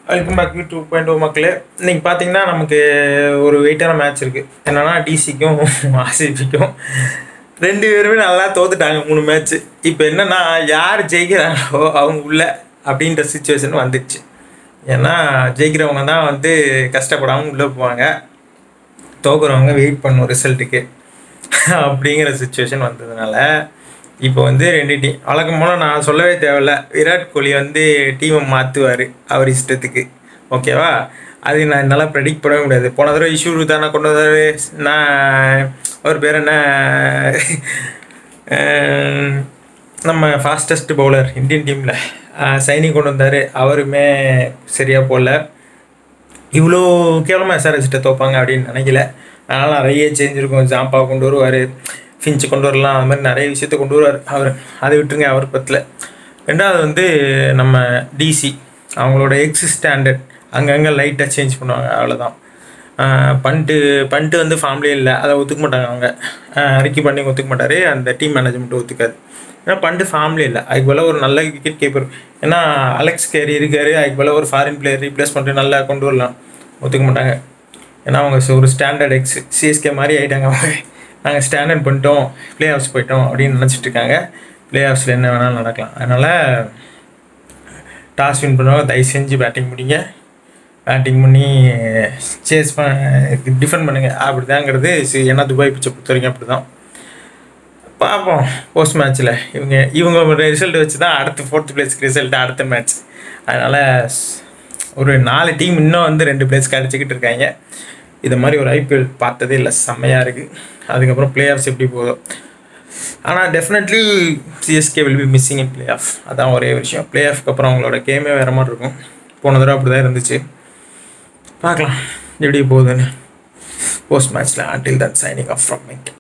welcome back to point ஓ மக்களே இன்னைக்கு பார்த்தீங்கன்னா நமக்கு ஒரு வெயிட்டான மேட்ச் இருக்குது என்னன்னா டிசிக்கும் ஆர்சிபிக்கும் ரெண்டு பேருமே நல்லா தோத்துட்டாங்க மூணு மேட்ச் இப்போ என்னன்னா யார் ஜெயிக்கிறாங்களோ அவங்க உள்ள அப்படின்ற சுச்சுவேஷன் வந்துடுச்சு ஏன்னா ஜெயிக்கிறவங்க தான் வந்து கஷ்டப்படாமல் உள்ளே போவாங்க தோக்குறவங்க வெயிட் பண்ணும் ரிசல்ட்டுக்கு அப்படிங்கிற சுச்சுவேஷன் வந்ததுனால இப்போ வந்து ரெண்டு டீம் வழக்கம் போல் நான் சொல்லவே தேவையில்ல விராட் கோலி வந்து டீமை மாற்றுவார் அவர் இஷ்டத்துக்கு ஓகேவா அது நான் என்னால் ப்ரெடிக்ட் பண்ணவே முடியாது போன தடவை இஷ்யூ தானே கொண்டு வந்தார் நான் அவர் பேர் என்ன அஹ் நம்ம ஃபாஸ்டஸ்ட் பவுலர் இந்தியன் டீமில் சைனி கொண்டு வந்தார் அவருமே சரியாக போடல இவ்வளோ கேவலமாக எஸ்ஆர்எஸ்கிட்ட தோப்பாங்க அப்படின்னு நினைக்கல அதனால் நிறைய சேஞ்ச் இருக்கும் ஜாம்பா கொண்டு வருவார் ஃபின்ச்சு கொண்டு வரலாம் அது மாதிரி நிறைய விஷயத்த கொண்டு வருவார் அவர் அதை விட்டுருங்க அவர் பத்தில் ரெண்டாவது வந்து நம்ம டிசி அவங்களோட எக்ஸ் ஸ்டாண்டர்ட் அங்கங்கே லைட்டாக சேஞ்ச் பண்ணுவாங்க அவ்வளோதான் பண்ட்டு பண்ட்டு வந்து ஃபார்ம்லேயே இல்லை அதை ஒத்துக்க மாட்டாங்க அவங்க ரிக்கி பண்ணி ஒத்துக்க மாட்டார் அந்த டீம் மேனேஜ்மெண்ட்டு ஒத்துக்காது ஏன்னா பண்ட்டு ஃபார்ம்லேயே இல்லை அதுக்கு போல் ஒரு நல்ல கிரிக்கெட் கீப்பர் ஏன்னா அலெக்ஸ் கேரி இருக்காரு அதுக்கு போல் ஒரு ஃபாரின் பிளேயர் ரீப்ளேஸ் பண்ணிட்டு நல்லா கொண்டு வரலாம் ஒத்துக்க மாட்டாங்க ஏன்னா அவங்க ச- ஒரு ஸ்டாண்டர்ட் எக்ஸ் சிஎஸ்கே மாதிரி ஆகிட்டாங்க அவங்க நாங்கள் ஸ்டாண்டர்ட் பண்ணிட்டோம் ப்ளே ஆஃப்ஸ் போயிட்டோம் அப்படின்னு நினச்சிட்டு இருக்காங்க ப்ளே ஆஃப்ஸில் என்ன வேணாலும் நடக்கலாம் அதனால் டாஸ் வின் பண்ணுவாங்க தயவு செஞ்சு பேட்டிங் முடிங்க பேட்டிங் பண்ணி சேஸ் பண்ண டிஃபெண்ட் பண்ணுங்க அப்படிதாங்கிறது சி- ஏன்னா துபாய் பிச்சை பொறுத்த வரைக்கும் அப்படி தான் பார்ப்போம் போஸ்ட் மேட்ச்சில் இவங்க இவங்க ரிசல்ட் வச்சு தான் அடுத்த ஃபோர்த் பிளேஸ்க்கு ரிசல்ட் அடுத்த மேட்ச் அதனால் ஒரு நாலு டீம் இன்னும் வந்து ரெண்டு பிளேஸ் கிடச்சிக்கிட்டு இருக்காங்க இது மாதிரி ஒரு ஐபிஎல் பார்த்ததே இல்லை செம்மையாக இருக்குது அதுக்கப்புறம் பிளே ஆஃப்ஸ் எப்படி போதோ ஆனால் definitely CSK will be missing in play off அதான் ஒரே விஷயம் பிளே ஆஃப்க்கு அப்புறம் அவங்களோட கேமே வேறு மாதிரி இருக்கும் போன தடவை அப்படி தான் இருந்துச்சு பார்க்கலாம் எப்படி போகுதுன்னு போஸ்ட் மேட்ச்சில் until that signing off from mic